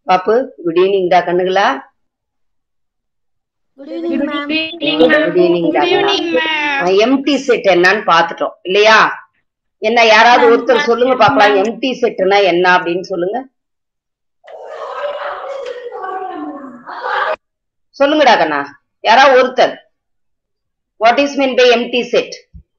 பாப்பு good evening டா கண்ணுங்களா Good evening, ma'am. Good evening டா எம்டி செட் என்னன்னு பாத்துட்டோம் இல்லையா என்ன யாராவது ஒருத்தர் சொல்லுங்க பாக்கலாம் எம்டி செட்னா என்ன அப்படின்னு சொல்லுங்க சொல்லுங்கடா கண்ணா யாராவது ஒருத்தர் what is mean by empty set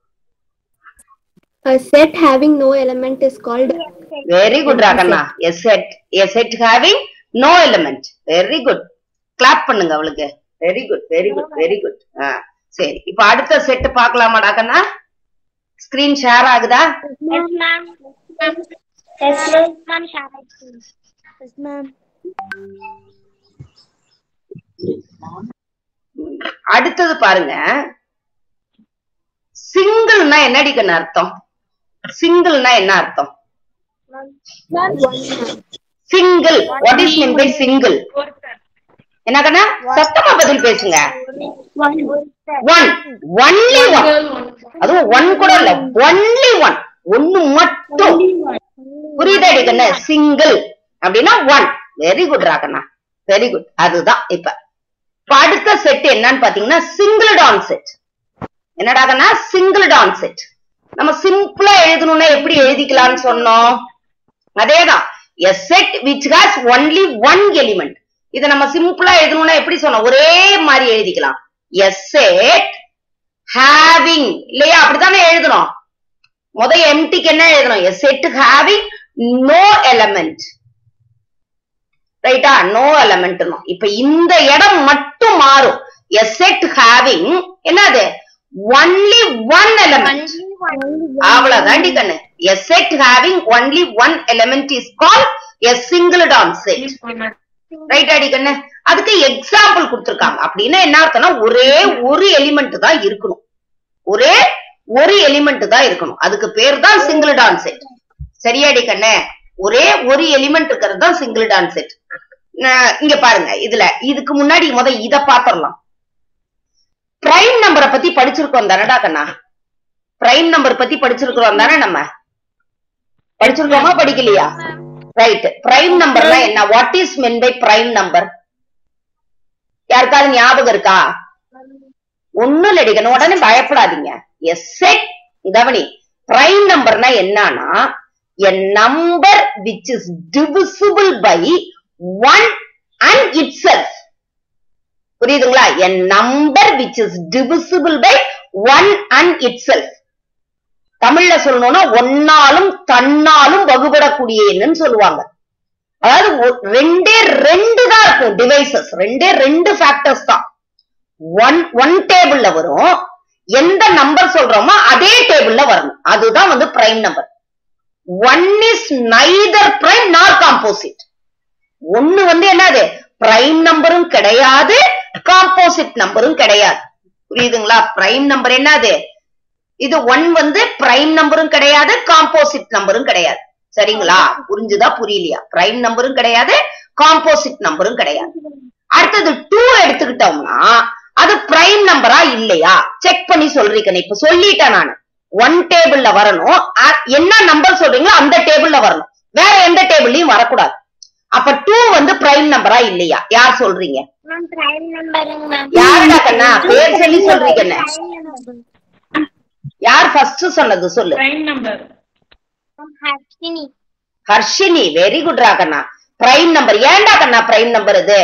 A set having no element is called very good ராகண்ணா a set a set having no element very good clap பண்ணுங்க அவளுக்கு very good very good very good ஆ சரி இப்ப அடுத்த set பார்க்கலாமா ராகண்ணா screen share ஆகுதா Yes, ma'am. Yes, ma'am. Ma'am, shall I please? Yes, ma'am. அடுத்தது பாருங்க சிங்கிள்னா என்னடி கண்ணு அர்த்தம் சிங்கிள்னா என்ன அர்த்தம் single what is mean by single என்ன கண்ணா சத்தமா பதில் பேசுங்க One. ஒன் ஒன்லி ஒன் அதுவும் ஒன் கூட இல்ல ஒன்லி ஒன் ஒன்னு மட்டும் புரியுதாடி கண்ணு சிங்கிள் அப்படின்னா ஒன் வெரி குட் ராகண்ணா வெரி குட் அதுதான் இப்ப இப்ப அடுத்த செட் என்னன்னு பாத்தீங்கன்னா சிங்கிள் டான் செட் என்னடாகன்னா சிங்கிள் டான் செட் நம்ம சிம்பிளா எழுதணும்னா எப்படி எழுதிக்கலாம்னு சொன்னோம் அதேதான் a set which has only one element இத நம்ம சிம்பிளா எழுதணும்னா எப்படி சொன்னோம் ஒரே மாதிரி எழுதிக்கலாம் எ செட் ஹேவிங் இல்லையா அப்படித்தானே எழுதணும் முத எம்டிக்கு என்ன எழுதணும் a set having no element ரைட்டா நோ எலமெண்ட் இப்ப இந்த இடம் மட்டும் மாறும் எ செட் ஹேவிங் என்னது ஒன்லி ஒன் எலமெண்ட் அவ்வளவுதாண்டி கண்ணு a set having only one element is call a singleton set right அடி கண்ணு அதுக்கு எக்ஸாம்பிள் கொடுத்திருக்காங்க அப்படின்னா என்ன அர்த்தம்னா ஒரே ஒரு எலிமெண்ட் தான் இருக்கணும் ஒரே ஒரு எலிமெண்ட் தான் இருக்கணும் அதுக்கு பேர் தான் சிங்கிள் டான் செட் சரியாடி கண்ணு ஒரே ஒரு எலிமெண்ட் இருக்கிறது தான் சிங்கிள் டான் செட் இங்க பாருங்க இதுல இதுக்கு முன்னாடி முத இத பாத்திரலாம் பிரைம் நம்பரை பத்தி படிச்சிருக்கோம் தானடா கண்ணா பிரைம் நம்பர் பத்தி படிச்சிருக்கிறோம் தானே நம்ம படிச்சிருக்கோமா படிக்கலையா ரைட் பிரைம் நம்பர்னா என்ன what is mean by prime number யாருக்காவது ஞாபகம் இருக்கா ஒண்ணும் இல்லடிக்கணும் உடனே பயப்படாதீங்க எஸ் செட் கவனி பிரைம் நம்பர்னா என்னன்னா a number which is divisible by one and itself புரியுதுங்களா a number which is divisible by one and itself தமிழ்ல சொல்லணும்னா ஒன்னாலும் தன்னாலும் வகுபடக்கூடிய எண்ணுன்னு சொல்லுவாங்க அதாவது ஒ- ரெண்டே ரெண்டு தான் இருக்கும் டிவைசஸ் ரெண்டே ரெண்டு ஃபேக்டர்ஸ் தான் ஒன் ஒன் டேபிள்ல வரும் எந்த நம்பர் சொல்றோமோ அதே டேபிள்ல வரணும் அதுதான் வந்து prime number one is neither prime nor composite ஒன்னு வந்து என்னது பிரைம் நம்பரும் கிடையாது காம்போசிட் நம்பரும் கிடையாது புரியுதுங்களா பிரைம் நம்பர் என்னது இது ஒன் வந்து பிரைம் நம்பரும் கிடையாது காம்போசிட் நம்பரும் கிடையாது சரிங்களா புரிஞ்சுதா புரியலையா பிரைம் நம்பரும் கிடையாது காம்போசிட் நம்பரும் கிடையாது அடுத்தது டூ எடுத்துக்கிட்டோம்னா அது பிரைம் நம்பரா இல்லையா செக் பண்ணி சொல்றீங்க இப்ப சொல்லிட்டேன் நானு ஒன் டேபிள்ல வரணும் அ- என்ன நம்பர் சொல்றீங்களோ அந்த டேபிள்ல வரணும் வேற எந்த டேபிள்லயும் வரக்கூடாது அப்ப டூ வந்து பிரைம் நம்பரா இல்லையா யார் சொல்றீங்க Ma'am, prime number, ma'am. யாருடா கண்ணா பேர் சொல்லி சொல்றீங்க என்ன Prime number. யார் ஃபர்ஸ்ட் சொன்னது சொல்லு prime number Ma'am, Harshini. Harshini very good ரா கண்ணா பிரைம் நம்பர் ஏன்டா கண்ணா பிரைம் நம்பர் இது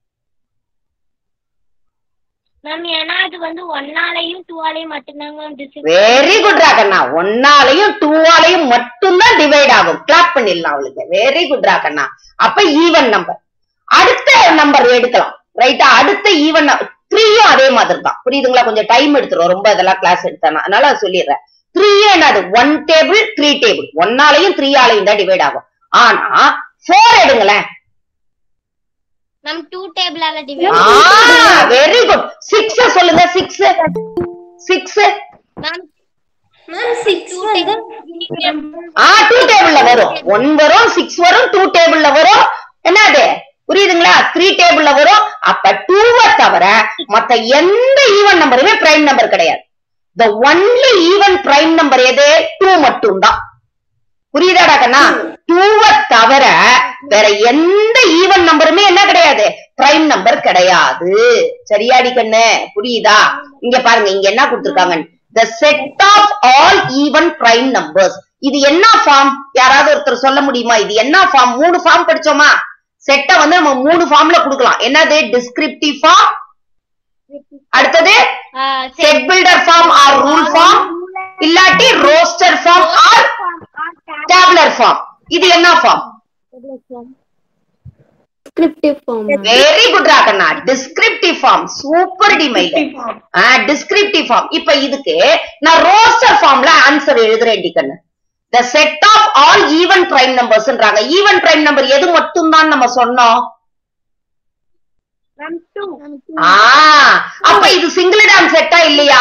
Ma'am, ஏன்னா அது வந்து ஒன்னாலையும் டூவாலையும் மட்டும்தாங்க ma'am distribute வெரி குட் ரா கண்ணா ஒன்னாலையும் டூவாலையும் மட்டும்தான் டிவைட் ஆகும் கிளாப் பண்ணிடலாம் அவளுக்கு வெரி குட் ரா கண்ணா அப்ப ஈவன் நம்பர் அடுத்த நம்பர் எடுக்கலாம் ரைட்டா அடுத்த ஈவன் த்ரீயும் அதே மாதிரி தான் புரியுதுங்களா கொஞ்சம் டைம் எடுத்துரும் ரொம்ப இதெல்லாம் கிளாஸ் எடுத்தேன் அதனால அதை சொல்லிடுறேன் த்ரீயும் என்னது ஒன் டேபிள் த்ரீ டேபிள் ஒன்னாலையும் த்ரீ ஆலையும் தான் டிவைட் ஆகும் ஆனா ஃபோர் எடுங்களேன் Ma'am, two table ஆல divide வெரி குட் சிக்ஸ் சொல்லுங்க six six Ma'am, ma'am, six வந்து ஆ டூ டேபிள்ல வரும் ஒன் வரும் சிக்ஸ் வரும் டூ டேபிள்ல வரும் என்னது புரியுதுங்களா த்ரீ டேபிள்ல வரும் அப்ப டூவை தவிர மத்த எந்த ஈவன் நம்பருமே பிரைம் நம்பர் கிடையாது the only even prime number எது டூ மட்டும்தான் புரியுதாடா கண்ணா டூவை தவிர வேற எந்த ஈவன் நம்பருமே என்ன கிடையாது பிரைம் நம்பர் கிடையாது சரியாடி கண்ணு புரியுதா இங்க பாருங்க இங்க என்ன கொடுத்திருக்காங்க the set of all even prime numbers இது என்ன ஃபார்ம் யாராவது ஒருத்தர் சொல்ல முடியுமா இது என்ன ஃபார்ம் மூணு ஃபார்ம் படிச்சோமா செட்டை வந்து நம்ம மூணு ஃபார்ம்ல கொடுக்கலாம் என்னது டிஸ்கிரிப்டிவ் ஃபார்ம் அடுத்தது set builder form or rule form இல்லாட்டி roster form or tabular form இது என்ன form Descriptive form. ma'am. Very good ராகண்ணா டிஸ்கிரிப்டிவ் ஃபார்ம் சூப்பர் டி மைல் டிஸ்கிரிப்டிவ் ஃபார்ம் இப்ப இதுக்கு நான் ரோஸ்டர் ஃபார்ம்ல ஆன்சர் எழுதுறேன் டி கண்ணு the set of all even prime நம்பர்ஸ்ன்றாங்க ஈவன் பிரைம் நம்பர் எது மட்டும் தான் நம்ம சொன்னோம் Ma'am, two. ஆ அப்ப இது சிங்கிள்டான் செட்டா இல்லையா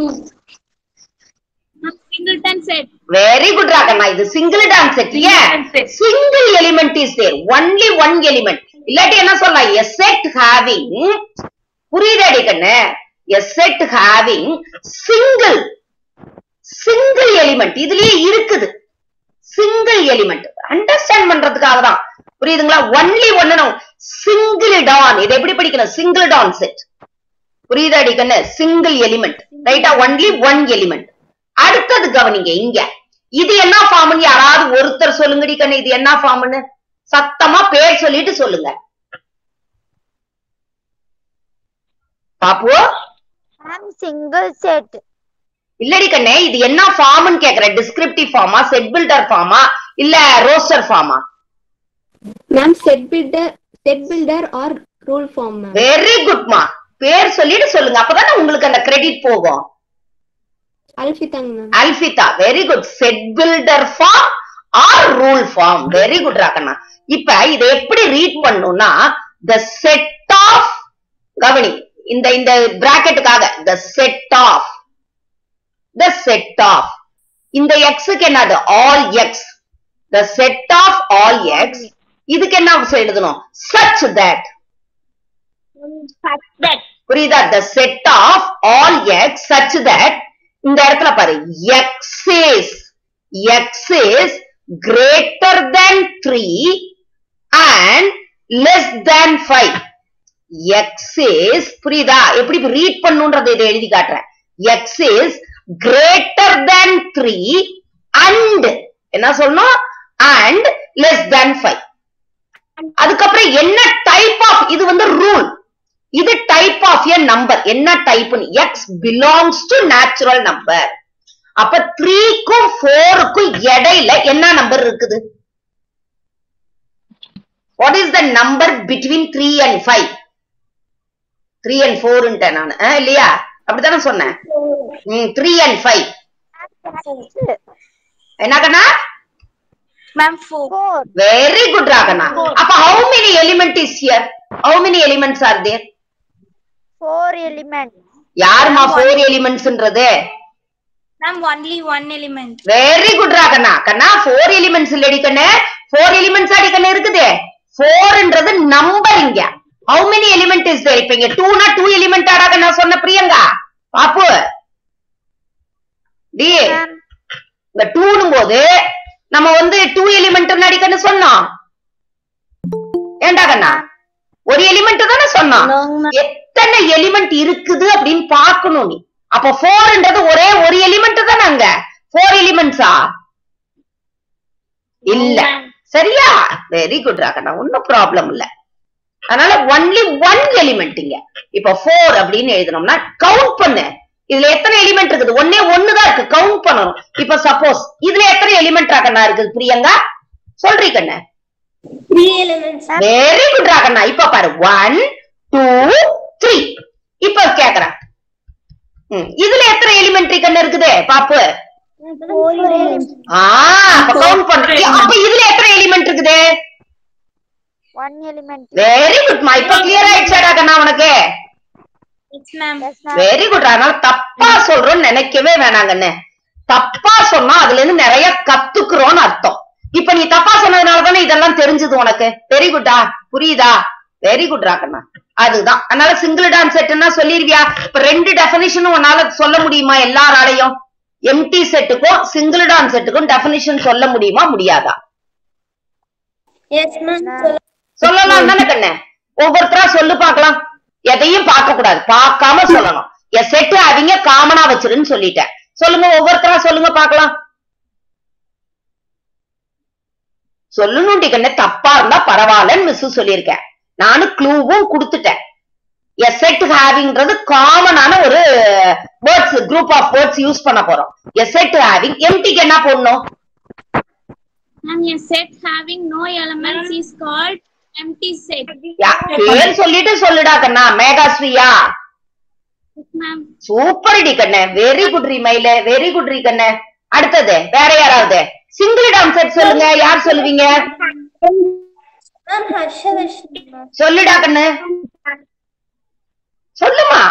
Singleton set. வெரி குட் ராகண்ணா இது சிங்கிள் டான் செட் ஏன் single element is there only one element இல்லாட்டி என்ன சொல்லலாம் எ செட் ஹேவிங் புரியுதாடி கண்ணு a set having single single element இதுலயே இருக்குது சிங்கிள் எலிமெண்ட் அண்டர்ஸ்டாண்ட் பண்றதுக்காக தான் புரியுதுங்களா ஒன்லி ஒன்னு சிங்கிள் டான் இது எப்படி படிக்கணும் சிங்கிள் டான் செட் புரியுதாடி கண்ணு சிங்கிள் எலிமெண்ட் ரைட்டா ஒன்லி ஒன் எலிமெண்ட் அடுத்தது கவனிங்க இங்க இது என்ன ஃபார்ம்னு யாராவது ஒருத்தர் சொல்லுங்கடி கண்ணு இது என்ன ஃபார்ம்னு சத்தமா பேர் சொல்லிட்டு சொல்லுங்க பாப்பு Ma'am, single set. இல்லடி கண்ணே இது என்ன ஃபார்ம்னு கேக்குறேன் டிஸ்கிரிப்டிவ் ஃபார்மா செட் பில்டர் ஃபார்மா இல்ல ரோஸ்டர் ஃபார்மா Ma'am, set builder, set builder or rule form, ma'am. Very குட்மா பேர் சொல்லிட்டு சொல்லுங்க அப்பதானே உங்களுக்கு அந்த கிரெடிட் போகும் Alfitang, ma'am. Alpitha very good set builder form or rule form very good ராக்கண்ணா இப்ப இதை எப்படி ரீட் பண்ணணும்னா த செட் ஆஃப் கவனி இந்த இந்த பிராக்கெட்டுக்காக the set of the set of இந்த எக்ஸுக்கு என்னது all x the set of all x இதுக்கு என்ன எழுதணும் சச் தட் Such that. புரியுதா the set of all x such that இந்த இடத்துல பாரு x is x is greater than three and less than five x is புரியுதா எப்படி read பண்ணுன்றதை இதை எழுதி காட்டுறேன் x is greater than three and என்ன சொல்லணும் அண்ட் லெஸ் தேன் ஃபைவ் அதுக்கப்புறம் என்ன டைப் ஆஃப் இது வந்து ரூல் இது டைப் ஆஃப் எ நம்பர் என்ன டைப்னு x belongs to natural number அப்ப த்ரீக்கும் ஃபோருக்கும் இடையில என்ன நம்பர் இருக்குது what is the number between three and five three and ஃபோர்ன்ட்டேன் நான் ஆ, இல்லையா அப்படித்தானே சொன்னேன் த்ரீ அண்ட் ஃபைவ் என்ன கண்ணா Ma'am, four. Four. Very good ராகண்ணா அப்ப how many element is here how many elements are there Four elements. யாருமா ஃபோர் எலிமெண்ட்ஸ்ன்றது Ma'am, only one element. Very good ராகண்ணா கண்ணா ஃபோர் எலிமெண்ட்ஸ் இல்லடி கண்ணு ஃபோர் எலிமெண்ட்ஸ் அடி கண்ணு இருக்குது ஃபோர்ன்றது நம்பர் இங்க how many element is there இப்ப இங்க டூனா டூ எலிமெண்ட் ஆடா கண்ணா சொன்ன பிரியங்கா பாப்பு டி Ma'am, இந்த டூனும் போது நம்ம வந்து டூ எலிமெண்ட் அடிக்கன்னு சொன்னோம் ஏண்டா கண்ணா ஒரு எலிமெண்ட் தானே சொன்னோம் எத்தனை எலிமெண்ட் இருக்குது அப்படின்னு பார்க்கணும் நீ அப்ப போர்ன்றது ஒரே ஒரு எலிமெண்ட் தானே அங்க ஃபோர் எலிமெண்ட்ஸா இல்ல சரியா வெரி குட் ராகண்ணா ஒன்னும் ப்ராப்ளம் இல்ல அதனால ஒன்லி ஒன் எலிமெண்ட் இங்க இப்ப ஃபோர் அப்படின்னு எழுதணும்னா கவுண்ட் பண்ணு இதுல எத்தனை எலிமெண்ட் இருக்குது ஒன்னே ஒண்ணுதான் இருக்கு கவுண்ட் பண்ணணும் இப்ப சப்போஸ் இதுல எத்தனை எலிமெண்ட் ராகண்ணா இருக்குது பிரியங்கா சொல்றீ கண்ணு Three elements. வெரி குட் ராகண்ணா இப்ப பாரு ஒன் டூ த்ரீ இப்ப கேக்குறேன் ம், இதுல எத்தனை எலிமெண்ட்ரி கண்ணு இருக்குது பாப்பு Four elements. ஆ அப்ப கவுண்ட் பண்ணு அப்ப இதுல எத்தனை எலிமெண்ட் இருக்குது one element. வெரி குட்மா இப்ப கிளியர் ஆயிடுச்சாடா கண்ணா உனக்கு Yes, ma'am. Yes, ma'am. Very good அதனால தப்பா சொல்றோம்னு நினைக்கவே வேணாங்கண்ணே தப்பா சொன்னா அதுல இருந்து நிறைய கத்துக்கிறோம்னு அர்த்தம் இப்ப நீ தப்பா சொன்னதுனால தானே இதெல்லாம் தெரிஞ்சது உனக்கு வெரி குட்டா புரியுதா வெரி குட் ராக்கண்ணா அதுதான் அதனால சிங்கிள் டான்ஸ் செட்னா சொல்லிருவியா இப்ப ரெண்டு டெபினிஷனும் உன்னால சொல்ல முடியுமா எல்லாராலையும் எம்டி செட்டுக்கும் சிங்கிள் டான்ஸ் செட்டுக்கும் டெபினிஷன் சொல்ல முடியுமா முடியாதா எஸ் மேம் சொல்லலாம் தானே கண்ணு ஒவ்வொருத்தரா சொல்லு பார்க்கலாம் எதையும் பார்க்க கூடாது பார்க்காம சொல்லணும் எ செட் அவங்க காமனா வச்சிருன்னு சொல்லிட்டேன் சொல்லுங்க ஒவ்வொருத்தரா சொல்லுங்க பார்க்கலாம் சொல்லணும் கண்ணு தப்பா இருந்தா பரவாயில்லன்னு மிஸ் சொல்லியிருக்கேன் நானும் க்ளூவும் கொடுத்துட்டேன் எ செட் ஹேவிங்ன்றது காமனான ஒரு words group of words use பண்ண போறோம் எ செட் ஹேவிங் எம்டிக்கு என்ன போடணும் Ma'am, a set having no elements is called empty set. யா, பேர் சொல்லிட்டு சொல்லுடா கண்ணா மேகாஸ்ரீயா Yes, ma'am. சூப்பர் டி கண்ணே வெரி குட் ரீ மயில வெரி குட் ரீ கண்ணே அடுத்தது வேற யாராவது சிங்கிள் டாம் செட் சொல்லுங்க யார் சொல்லுவீங்க மேம் ஹர்ஷவர்ஷினி மேம் சொல்லுடா கண்ணு சொல்லுமா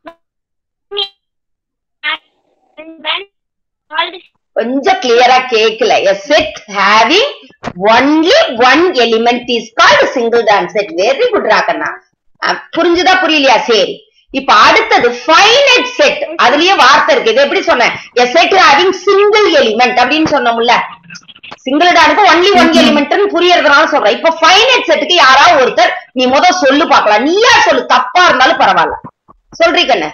when called கொஞ்சம் கிளியரா கேக்கல a set having only one element is called singleton set very good ராக்கண்ணா அஹ், புரிஞ்சுதா புரியலையா சரி இப்ப அடுத்தது ஃபைனைட் செட் அதுலயே வார்த்தை இருக்கு இது எப்படி சொன்னேன் a set having single element அப்படின்னு சொன்னோம்ல சிங்கிள் டானுக்கு ஒன்லி ஒன் எலிமெண்ட்னு புரியறதுனால சொல்றேன் இப்ப ஃபைனைட் செட்டுக்கு யாராவது ஒருத்தர் நீ முத சொல்லு பார்க்கலாம் நீயா சொல்லு தப்பா இருந்தாலும் பரவாயில்ல சொல்றீ கண்ணு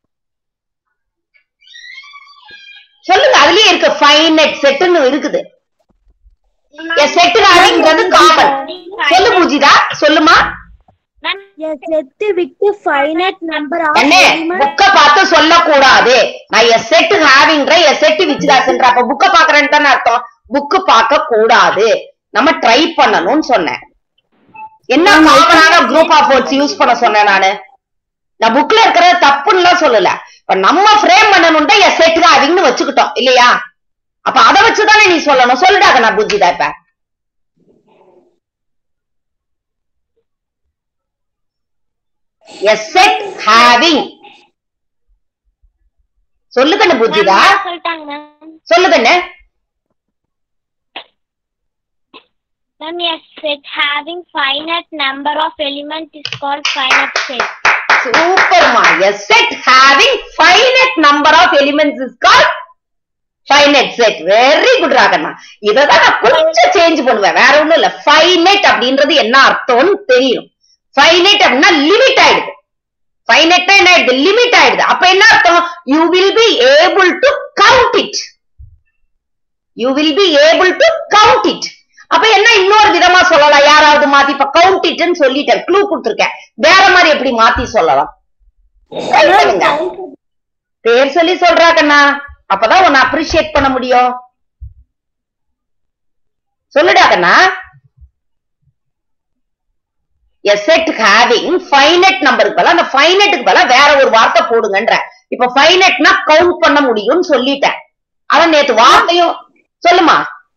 சொல்லுங்க அதுலயே இருக்கு ஃபைனைட் செட்னு இருக்குது செட் ஹேவிங்கிறது காமன் சொல்லு பூஜிதா சொல்லுமா A set with finite number of அண்ணே elements புக்க பார்த்து சொல்லக்கூடாது நான் எ செட் ஹேவிங்ற எ செட் விச்சுதாசன்ற அப்ப புக்க பாக்குறேன்னு தானே அர்த்தம் புக்கு பார்க்க கூடாது நம்ம ட்ரை பண்ணணும்னு சொன்னேன் என்ன காமனான குரூப் ஆஃப் வேர்ட்ஸ் யூஸ் பண்ண சொன்னேன் நானு நான் புக்ல இருக்கிறது தப்புன்னுலாம் சொல்லல இப்ப நம்ம ஃப்ரேம் பண்ணணும்டா எ செட் ஹேவிங்னு வச்சுக்கிட்டோம் இல்லையா அப்ப அதை வச்சுதானே நீ சொல்லணும் சொல்லுடாக நான் புஜிதா இப்ப எ செட் ஹேவிங் சொல்லுகண்ணு புஜிதா சொல்லிட்டாங்க மேம் சொல்லுகண்ணு ma'am a set having finite number of elements is called finite set சூப்பர்மா a set having finite number of elements is called finite set very good ராகண்ணா இததான் நான் கொஞ்சம் சேஞ்ச் பண்ணுவேன் வேற ஒண்ணும் இல்ல ஃபைனட் அப்படின்றது என்ன அர்த்தம்னு தெரியும் ஃபைனட் அப்படின்னா லிமிட் ஆயிடுது ஃபைனட்னா என்ன ஆயிடுது லிமிட் ஆயிடுது அப்ப என்ன அர்த்தம் you will be able to count it you will be able to count it அப்ப என்ன இன்னொரு விதமா சொல்லலாம் யாராவது மாத்தி இப்ப கவுண்ட் இட்னு சொல்லிட்டேன் க்ளூ கொடுத்துருக்கேன் வேற மாதிரி எப்படி மாத்தி சொல்லலாம் Try பண்ணுங்க. பேர் சொல்லி சொல்றா கண்ணா அப்பதான் உன்னை அப்ரிஷியேட் பண்ண முடியும் சொல்லுடா கண்ணா எ செட் ஹேவிங் ஃபைனட் நம்பருக்கு பதிலா அந்த ஃபைனட்டுக்கு பதிலா வேற ஒரு வார்த்தை போடுங்கன்ற இப்ப ஃபைனட்னா கவுண்ட் பண்ண முடியும்னு சொல்லிட்டேன் அதான் நேத்து வார்த்தையும் சொல்லுமா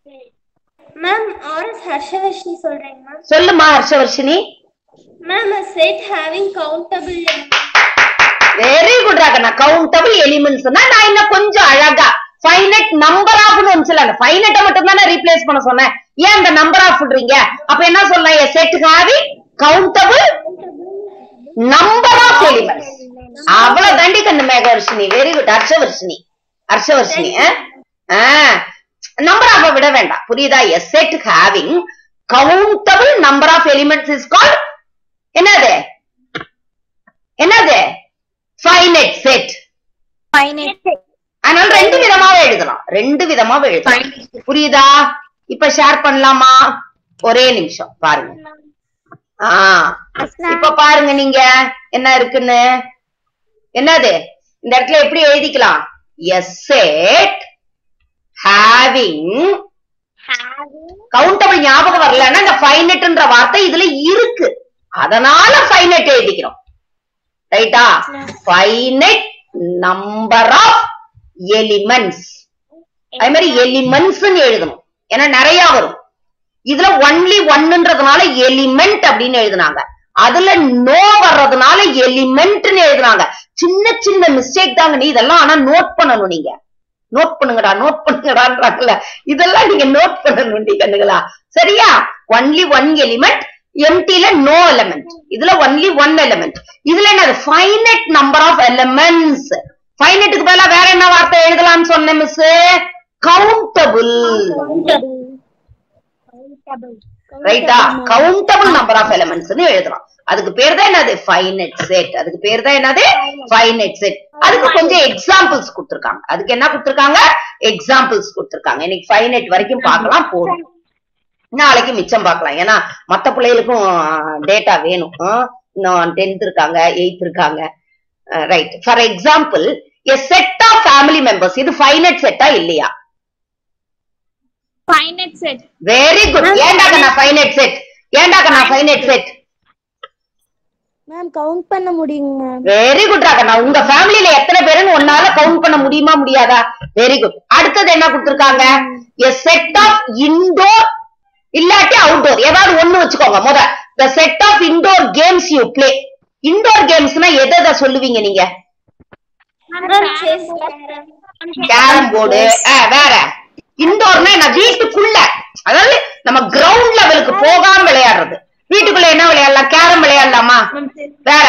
மேம் ஆர்எஸ் ஹர்ஷவர்ஷினி சொல்றேங்க மேம் சொல்லுமா Harshavarshini ma'am a set having countable elements very good ராகண்ணா கவுண்டபிள் எலிமெண்ட்ஸ்னா நான் இன்னும் கொஞ்சம் அழகா ஃபைனட் நம்பர் ஆஃப்னு வந்துச்சுல அந்த ஃபைனட்டை மட்டும் தானே ரீப்ளேஸ் பண்ண சொன்னேன் ஏன் அந்த நம்பர் ஆஃப் விடுறீங்க அப்ப என்ன சொல்லலாம் எ செட் ஹேவி கவுண்டபிள் நம்பர் ஆஃப் எலிமெண்ட்ஸ் அவ்வளவு தாண்டி கண்ணு Megavarshini very good Harshavarshini Harshavarshini number of விட வேண்டாம் புரியுதா a set having countable number of elements is called என்னது என்னது ஃபைனட் செட் finite அதனால ரெண்டு விதமாவே எழுதலாம் ரெண்டு விதமாவே எழுதலாம் புரியுதா இப்ப ஷேர் பண்ணலாமா ஒரே நிமிஷம் பாருங்க ஆ இப்ப பாருங்க நீங்க என்ன இருக்குன்னு என்னது இந்த இடத்துல எப்படி எழுதிக்கலாம் எஸ் செட் ஹேவிங் கவுண்டபிள் ஞாபகம் வரலன்னா இந்த ஃபைனட்ன்ற வார்த்தை இதுல இருக்கு அதனால ஃபைனட் எழுதிக்கிறோம் ரைட்டா ஃபைனட் நம்பர் ஆஃப் எலிமெண்ட்ஸ் அதே மாதிரி எலிமெண்ட்ஸ் எழுதணும் ஏன்னா நிறைய வரும் இதுல ஒன்லி ஒன்னுன்றதுனால எலிமெண்ட் அப்படின்னு எழுதுனாங்க அதுல நோ வர்றதுனால எலிமெண்ட்னு எழுதுனாங்க சின்ன சின்ன மிஸ்டேக் தாங்க நீ இதெல்லாம் ஆனா நோட் பண்ணணும் நீங்க நோட் பண்ணுங்கடா நோட் பண்ணுங்கடான்றாங்கல்ல இதெல்லாம் நீங்க நோட் பண்ணணும் டி கண்ணுங்களா சரியா ஒன்லி ஒன் எலிமெண்ட் எம்டில நோ எலிமெண்ட் இதுல ஒன்லி ஒன் எலிமெண்ட் இதுல என்னது ஃபைனட் நம்பர் ஆஃப் எலிமெண்ட்ஸ் ஃபைனட்டுக்கு பதிலா வேற என்ன வார்த்தை எழுதலாம்னு சொன்னேன் மிஸ் கவுண்டபிள் ரைட்டா கவுண்டபிள் நம்பர் ஆஃப் எலிமெண்ட்ஸ்னு எழுதலாம் அதுக்கு பேர் தான் என்னது ஃபைனட் செட் அதுக்கு பேர் தான் என்னது ஃபைனட் செட் அதுக்கு கொஞ்சம் எக்ஸாம்பிள்ஸ் கொடுத்திருக்காங்க அதுக்கு என்ன கொடுத்திருக்காங்க எக்ஸாம்பிள்ஸ் கொடுத்திருக்காங்க இன்னைக்கு ஃபைனட் வரைக்கும் பார்க்கலாம் போதும் நாளைக்கு மிச்சம் பார்க்கலாம் ஏன்னா மத்த பிள்ளைகளுக்கும் டேட்டா வேணும் ஆ, இன்னும் டென்த் இருக்காங்க எயித் இருக்காங்க right for example a set of family members இது ஃபைனட் செட்டா இல்லையா Finite set. வெரி குட் ஏண்டாக்க நான் ஃபைனட் செட் ஏண்டாக்க நான் ஃபைனட் செட் மேம் கவுண்ட் பண்ண முடியுங்க மேம் வெரி குட் ராகண்ணா உங்க ஃபேமிலில எத்தனை பேருன்னு ஒன்னால கவுண்ட் பண்ண முடியுமா முடியாதா வெரி குட் அடுத்தது என்ன கொடுத்திருக்காங்க எ செட் ஆஃப் இன்டோர் இல்லாட்டி அவுட்டோர் ஏதாவது ஒண்ணு வச்சுக்கோங்க முத the set of indoor games you play indoor கேம்ஸ்னா எதை எதை சொல்லுவீங்க நீங்க கேரம் போர்டு வேற இன்டோர்னா என்ன வீட்டுக்குள்ள அதாவது நம்ம கிரவுண்ட் லெவலுக்கு போகாம விளையாடுறது வீட்டுக்குள்ள என்ன விளையாடலாம் கேரம் விளையாடலாமா வேற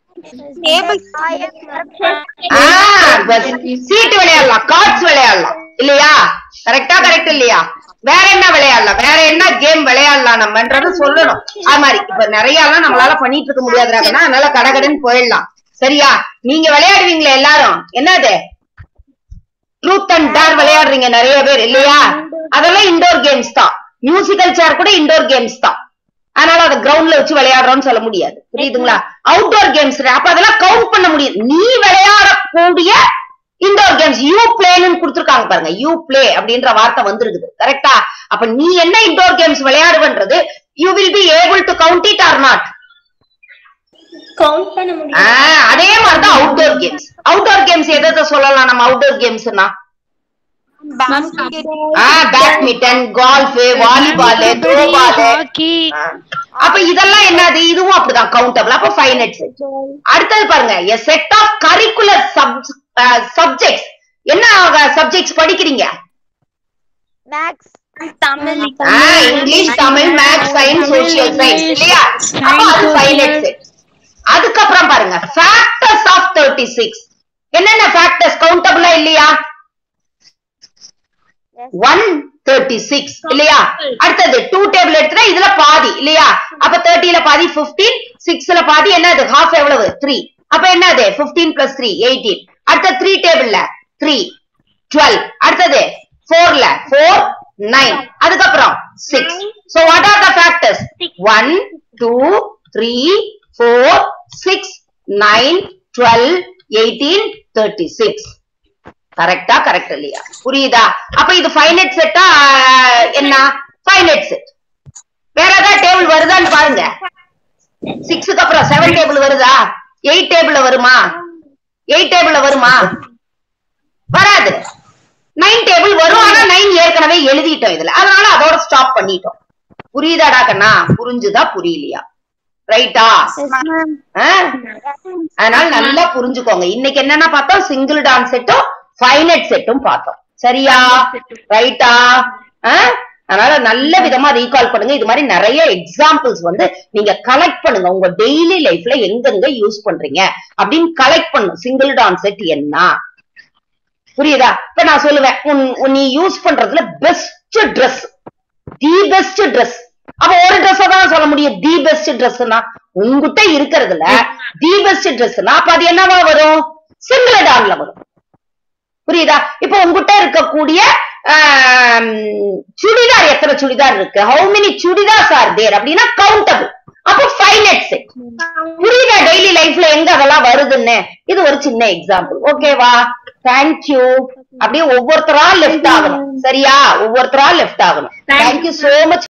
ஆ, பஸ். சீட்டு விளையாடலாம் கார்ட்ஸ் விளையாடலாம் இல்லையா கரெக்டா கரெக்ட் இல்லையா வேற என்ன விளையாடலாம் வேற என்ன கேம் விளையாடலாம் நம்மன்றது சொல்லணும் அது மாதிரி இப்ப நிறைய எல்லாம் நம்மளால பண்ணிட்டு இருக்க முடியாதுறாங்கன்னா அதனால கடகடன்னு போயிடலாம் சரியா நீங்க விளையாடுவீங்களே எல்லாரும் என்னது ட்ரூத் அண்ட் டேர் விளையாடுறீங்க நிறைய பேர் இல்லையா அதெல்லாம் இண்டோர் கேம்ஸ் தான் மியூசிக்கல் சேர் கூட இண்டோர் கேம்ஸ் தான் அதனால அதை கிரவுண்ட்ல வச்சு விளையாடுறோம்னு சொல்ல முடியாது புரியுதுங்களா அவுட்டோர் கேம்ஸ் அப்ப அதெல்லாம் கவுண்ட் பண்ண முடியும் நீ விளையாடக்கூடிய இண்டோர் கேம்ஸ் யூ பிளேன்னு கொடுத்துருக்காங்க பாருங்க யூ பிளே அப்படின்ற வார்த்தை வந்திருக்குது கரெக்டா அப்ப நீ என்ன இண்டோர் கேம்ஸ் விளையாடுவன்றது you will be able to count it or not count பண்ண முடியும் அதே மாதிரிதான் அவுட்டோர் கேம்ஸ் அவுட்டோர் கேம்ஸ் எதை எதை சொல்லலாம் நம்ம அவுட்டோர் கேம்ஸ்னா பேட்மிண்டன் கால்ஃப் வாலிபால் த்ரோபால் அப்ப இதெல்லாம் என்னது இதுவும் அப்படிதான் கவுண்டபிள் அப்ப ஃபைவ் நெட்ஸ் அடுத்தது பாருங்க a set of curricular subjects என்ன சப்ஜெக்ட்ஸ் படிக்கிறீங்க தமிழ் ஆ, English Tamil maths science social science இல்லையா அப்ப அது ஃபைவ் நெட்ஸ் அதுக்கப்புறம் பாருங்க ஃபேக்டர்ஸ் ஆஃப் தேர்ட்டி சிக்ஸ் என்னென்ன ஃபேக்டர்ஸ் கவுண்டபிளா இல்லையா ஒன் தேர்ட்டி சிக்ஸ் இல்லையா அடுத்தது டூ டேபிள் எடுத்துட்டா இதுல பாதி இல்லையா அப்ப தேர்ட்டில பாதி பிப்டீன் சிக்ஸ்ல பாதி என்னது ஹாஃப் எவ்வளவு த்ரீ அப்ப என்னது பிப்டீன் பிளஸ் த்ரீ எயிட்டீன் அடுத்த த்ரீ டேபிள்ல த்ரீ டுவெல் அடுத்தது ஃபோர்ல ஃபோர் நைன் அதுக்கப்புறம் six so what are the factors one two three four six nine twelve eighteen thirty six கரெக்டா கரெக்ட் இல்லையா புரியுதா அப்ப இது ஃபைனட் செட்டா என்ன ஃபைனட் செட் வேற ஏதாவது டேபிள் வருதான்னு பாருங்க சிக்ஸுக்கு அப்புறம் செவன் டேபிள் வருதா எயிட் டேபிள்ல வருமா எயிட் டேபிள்ல வருமா வராது நைன் டேபிள் வரும் ஆனா நைன் ஏற்கனவே எழுதிட்டோம் இதுல அதனால அதோட ஸ்டாப் பண்ணிட்டோம் புரியுதாடா கண்ணா புரிஞ்சுதா புரியலையா ரைட்டா அதனால நல்லா புரிஞ்சுக்கோங்க இன்னைக்கு என்னன்னா பார்த்தோம் சிங்கிள் டான்ஸ் செட்டும் ஃபைனட் செட்டும் பார்த்தோம் சரியா ரைட்டா அதனால நல்ல விதமா ரீகால் பண்ணுங்க இது மாதிரி நிறைய எக்ஸாம்பிள்ஸ் வந்து நீங்க கலெக்ட் பண்ணுங்க உங்க டெய்லி லைஃப்ல எங்கெங்க யூஸ் பண்றீங்க அப்படின்னு கலெக்ட் பண்ணும் சிங்கிள் டான்ஸ் செட் என்ன புரியுதா இப்ப நான் சொல்லுவேன் உன் உன் நீ யூஸ் பண்றதுல best dress the best dress அப்ப ஒரு ட்ரெஸ் தான் சொல்ல முடியும் தி பெஸ்ட் ட்ரெஸ்னா உங்ககிட்ட இருக்கிறதுல தி பெஸ்ட் ட்ரெஸ்னா அப்ப அது என்னவா வரும் சிங்கிள் டான்ல வரும் புரியுதா இப்ப உங்ககிட்ட இருக்கக்கூடிய ஆம், சுடிதார் எத்தனை சுடிதார் இருக்கு ஹவு மெனி சுடிதார்ஸ் ஆர் தேர் அப்படின்னா கவுண்டபிள் அப்போ ஃபைனட் செட் புரியுதா டெய்லி லைஃப்ல எங்க அதெல்லாம் வருதுன்னு இது ஒரு சின்ன எக்ஸாம்பிள் ஓகேவா தேங்க்யூ அப்படியே ஒவ்வொருத்தரா லெஃப்ட் ஆகணும் சரியா ஒவ்வொருத்தரா லெஃப்ட் ஆகணும் தேங்க்யூ சோ மச்